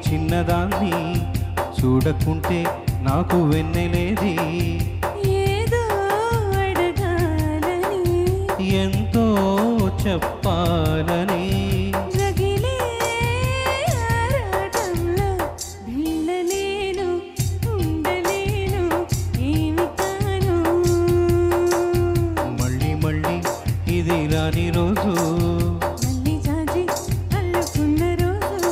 చిన్నదాన్ని చూడకుంటే నాకు వెన్నెలేది ఏదో అడగాలని ఎంతో చెప్పాలని రగిలే ఆరాటంలో వెళ్ళలేను ఉండలేను ఏమి కాను మళ్ళీ మళ్ళీ ఇది రాని రోజు మళ్ళీ జాజి అల్లుకున్న రోజు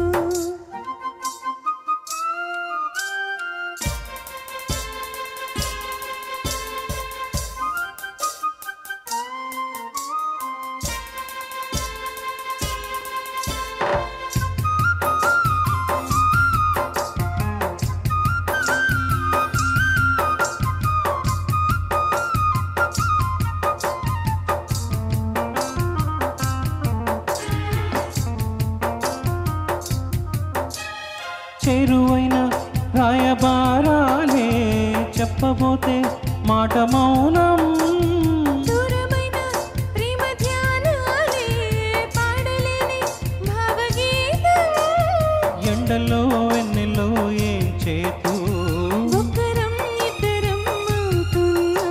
చేరువైన రాయబారాలే చెప్పబోతే మాట మౌనం దూరమైన ప్రేమ ధ్యానాలే పాడలేని భావగీతం ఎండలో వెన్నెలో ఏం చేతూ ఒక్కరం ఇద్దరం అవుతున్నా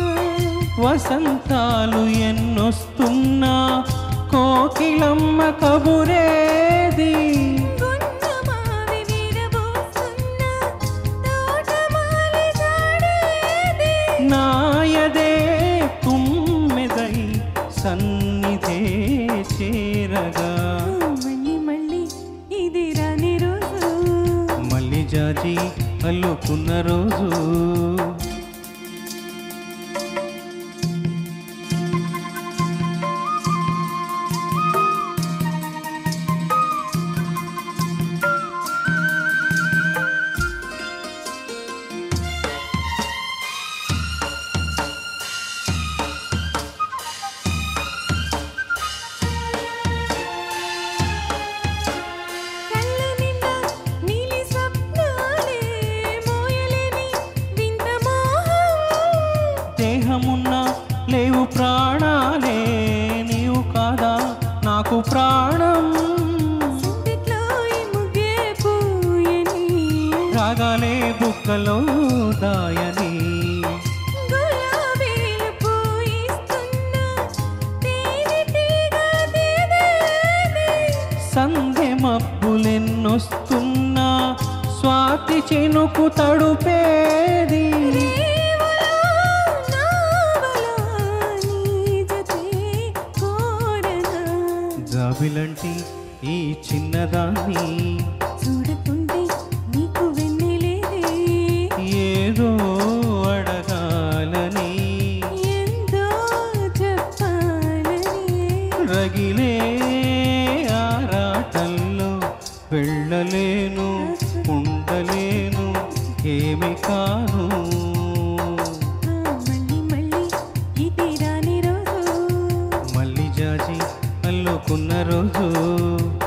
వసంతాలు ఎన్నొస్తున్నా కోకిలమ్మ కబురేది గుండమావి విరబోస్తున్న తోటమాలి జాడేది నాయదే తుమ్మెదై సన్నిధే చేరగా మళ్ళీ మళ్ళీ ఇది రాని రోజు మళ్ళీ జాజి అల్లుకున్న రోజు కళ్ళ నిండా నీలి స్వప్నాలే మోయలేని వింత మోహం దేహమున్నా లేవు ప్రాణాలే నీవు కాదా నాకు ప్రాణం సిందిట్లో ఈ ముగ్గే పూయని రాగాలే బుక్కలో దాయని గులాబీలు పూయిస్తున్న తేనెటీగ దేదేది. సంధ్య మబ్బులెన్నొస్తున్నా స్వాతి చినుకు తడుపేది రేవులో నావలో నీ జతే కోరనా. జాబిలంటి ఈ చిన్నదాన్ని చూడకుంటే నీకు వెన్నెలేదే ఏదో అడగాలని ఎంతో చెప్పాలని రగిలే ఆరాటల్లో వెళ్ళలేను ఉండలేను ఏమి కాను మళ్ళీ మళ్ళీ ఇది రాని రోజు మళ్ళీ జాజి అల్లుకున్న రోజు